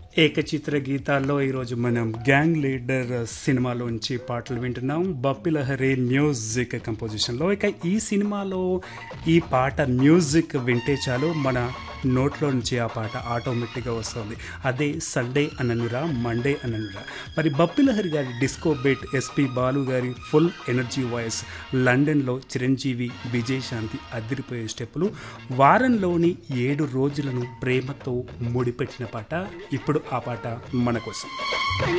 ఏకచిత్ర గీతాల్లో ఈరోజు మనం gang leader సినిమాలోంచి పాటలు వింటున్నాం బప్పిలహరి మ్యూజిక్ కంపోజిషన్లో ఇక ఈ సినిమాలో ఈ పాట మ్యూజిక్ వింటే చాలు మన నోట్లో నుంచి ఆ పాట ఆటోమేటిక్గా వస్తుంది అదే సండే అననురా మండే అననురా మరి బప్పిలహరి గారి డిస్కో బేట్ ఎస్పి బాలు గారి ఫుల్ ఎనర్జీ వాయిస్ లండన్లో చిరంజీవి విజయశాంతి అదిరిపోయే స్టెప్పులు వారంలోని ఏడు రోజులను ప్రేమతో ముడిపెట్టిన పాట ఇప్పుడు ఆ పాట మన కోసం